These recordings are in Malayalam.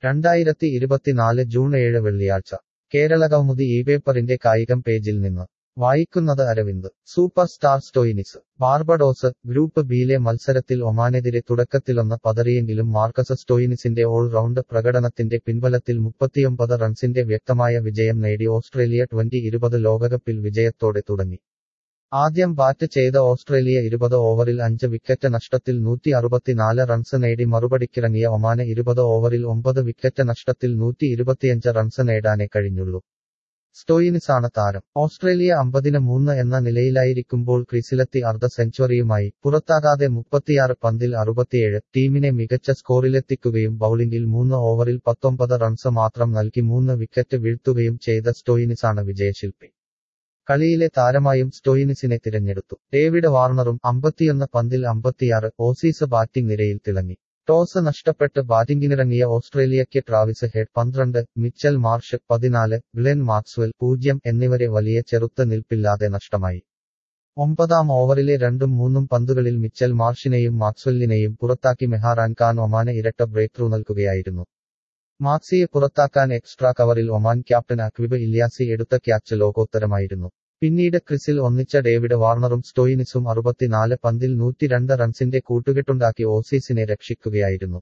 രണ്ടായിരത്തി ഇരുപത്തിനാല് ജൂൺ ഏഴ് വെള്ളിയാഴ്ച കേരളകൗമുദി ഈ പേപ്പറിന്റെ കായികം പേജിൽ നിന്ന് വായിക്കുന്നത് Aravind super star Stoinis Barbados group ബിയിലെ മത്സരത്തിൽ ഒമാനെതിരെ തുടക്കത്തിലൊന്ന് പതറിയെങ്കിലും മാർക്കസ് സ്റ്റോയിനിസിന്റെ ഓൾ റൗണ്ട് പ്രകടനത്തിന്റെ പിൻബലത്തിൽ മുപ്പത്തിയൊമ്പത് റൺസിന്റെ വ്യക്തമായ വിജയം നേടി ഓസ്ട്രേലിയ ട്വന്റി ഇരുപത് ലോകകപ്പിൽ വിജയത്തോടെ തുടങ്ങി ആദ്യം ബാറ്റ് ചെയ്ത ഓസ്ട്രേലിയ ഇരുപത് ഓവറിൽ അഞ്ച് വിക്കറ്റ് നഷ്ടത്തിൽ നൂറ്റി അറുപത്തിനാല് റൺസ് നേടി മറുപടിക്കിറങ്ങിയ ഒമാന് ഇരുപത് ഓവറിൽ ഒമ്പത് വിക്കറ്റ് നഷ്ടത്തിൽ നൂറ്റി ഇരുപത്തിയഞ്ച് റൺസ് നേടാനേ കഴിഞ്ഞുള്ളൂ സ്റ്റോയിനിസാണ് താരം ഓസ്ട്രേലിയ അമ്പതിന് മൂന്ന് എന്ന നിലയിലായിരിക്കുമ്പോൾ ക്രീസിലെത്തി അർദ്ധ സെഞ്ചുറിയുമായി പുറത്താകാതെ മുപ്പത്തിയാറ് പന്തിൽ അറുപത്തിയേഴ് ടീമിനെ മികച്ച സ്കോറിലെത്തിക്കുകയും ബൌളിംഗിൽ മൂന്ന് ഓവറിൽ പത്തൊമ്പത് റൺസ് മാത്രം നൽകി മൂന്ന് വിക്കറ്റ് വീഴ്ത്തുകയും ചെയ്ത സ്റ്റോയിനിസാണ് വിജയശില്പി കളിയിലെ താരമായും സ്റ്റോയിനിസിനെ തിരഞ്ഞെടുത്തു ഡേവിഡ് വാർണറും അമ്പത്തിയൊന്ന് പന്തിൽ അമ്പത്തിയാറ് ഓസീസ് ബാറ്റിംഗ് നിരയിൽ തിളങ്ങി ടോസ് നഷ്ടപ്പെട്ട് ബാറ്റിംഗിനിറങ്ങിയ ഓസ്ട്രേലിയയ്ക്ക് ട്രാവിസ് ഹെഡ് പന്ത്രണ്ട് മിച്ചൽ മാർഷ് പതിനാല് ഗ്ലെൻ മാക്സ്വെൽ പൂജ്യം എന്നിവരെ വലിയ ചെറുത്ത് നിൽപ്പില്ലാതെ നഷ്ടമായി ഒമ്പതാം ഓവറിലെ രണ്ടും മൂന്നും പന്തുകളിൽ മിച്ചൽ മാർഷിനെയും മാക്സ്വെല്ലിനെയും പുറത്താക്കി മെഹാറാൻ ഖാൻ ഒമാന് ഇരട്ട ബ്രേക്ക് ത്രൂ നൽകുകയായിരുന്നു മാക്സിയെ പുറത്താക്കാൻ എക്സ്ട്രാ കവറിൽ ഒമാൻ ക്യാപ്റ്റൻ അക്വിബ് ഇല്യാസി എടുത്ത ക്യാച്ച് ലോകോത്തരമായിരുന്നു പിന്നീട് ക്രിസിൽ ഒന്നിച്ച ഡേവിഡ് വാർണറും സ്റ്റോയിനിസും അറുപത്തിനാല് പന്തിൽ നൂറ്റിരണ്ട് റൺസിന്റെ കൂട്ടുകെട്ടുണ്ടാക്കി ഓസീസിനെ രക്ഷിക്കുകയായിരുന്നു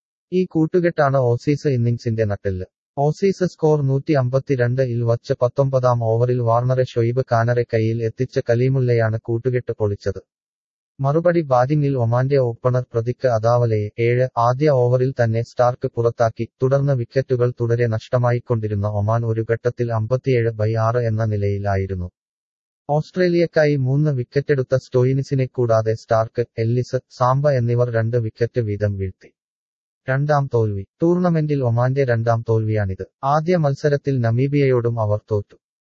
ഈ കൂട്ടുകെട്ടാണ് ഓസീസ് ഇന്നിംഗ്സിന്റെ നട്ടെല്ല് ഓസീസ് സ്കോർ നൂറ്റി അമ്പത്തിരണ്ട് ഇൽ വച്ച് പത്തൊമ്പതാം ഓവറിൽ വാർണറെ ഷൊയ്ബ് കാനറെ കൈയിൽ എത്തിച്ച കലീമുല്ലയാണ് കൂട്ടുകെട്ട് പൊളിച്ചത് മറുപടി ബാറ്റിംഗിൽ ഒമാന്റെ ഓപ്പണർ പ്രതിക്ക് അദാവലയെ ഏഴ് ആദ്യ ഓവറിൽ തന്നെ സ്റ്റാർക്ക് പുറത്താക്കി തുടർന്ന് വിക്കറ്റുകൾ തുടരെ നഷ്ടമായിക്കൊണ്ടിരുന്ന ഒമാൻ ഒരു ഘട്ടത്തിൽ അമ്പത്തിയേഴ് ബൈ ആറ് എന്ന നിലയിലായിരുന്നു ഓസ്ട്രേലിയക്കായി മൂന്ന് വിക്കറ്റെടുത്ത സ്റ്റോയിനിസിനെ കൂടാതെ സ്റ്റാർക്ക് എല്ലിസ് സാംബ എന്നിവർ രണ്ട് വിക്കറ്റ് വീതം വീഴ്ത്തി രണ്ടാം തോൽവി ടൂർണമെന്റിൽ ഒമാന്റെ രണ്ടാം തോൽവിയാണിത് ആദ്യ മത്സരത്തിൽ നമീബിയയോടും അവർ തോറ്റു